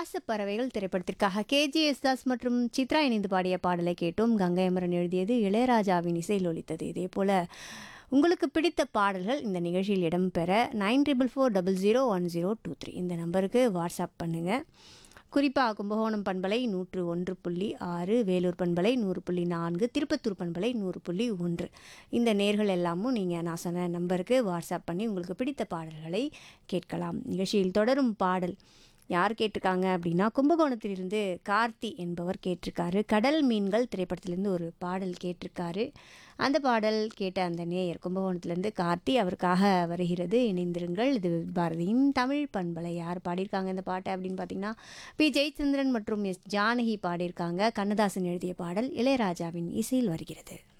பாசப்பறவைகள் திரைப்படத்திற்காக கேஜிஎஸ் தாஸ் மற்றும் சித்ரா இணைந்து பாடிய பாடலை கேட்டோம் கங்கை அமரன் எழுதியது இளையராஜாவின் இசையில் ஒலித்தது இதே போல உங்களுக்கு பிடித்த பாடல்கள் இந்த நிகழ்ச்சியில் இடம்பெற nine triple four double zero one zero two three இந்த நம்பருக்கு வாட்ஸ்அப் பண்ணுங்கள் குறிப்பாக கும்பகோணம் பண்பலை நூற்று ஒன்று புள்ளி ஆறு வேலூர் பண்பலை நூறு புள்ளி நான்கு திருப்பத்தூர் பண்பலை நூறு புள்ளி ஒன்று இந்த நேர்கள் எல்லாமும் நீங்கள் நான் சொன்ன நம்பருக்கு வாட்ஸ்அப் பண்ணி உங்களுக்கு பிடித்த பாடல்களை கேட்கலாம் நிகழ்ச்சியில் தொடரும் பாடல் யார் கேட்டிருக்காங்க அப்படின்னா கும்பகோணத்திலிருந்து கார்த்தி என்பவர் கேட்டிருக்காரு கடல் மீன்கள் திரைப்படத்திலேருந்து ஒரு பாடல் கேட்டிருக்காரு அந்த பாடல் கேட்ட அந்த நேயர் கும்பகோணத்திலேருந்து கார்த்தி அவருக்காக வருகிறது இணைந்திருங்கள் இது பாரதியின் தமிழ் பண்பலை யார் பாடியிருக்காங்க இந்த பாட்டை அப்படின்னு பார்த்தீங்கன்னா பி ஜெயச்சந்திரன் மற்றும் எஸ் ஜானகி பாடியிருக்காங்க கண்ணதாசன் எழுதிய பாடல் இளையராஜாவின் இசையில் வருகிறது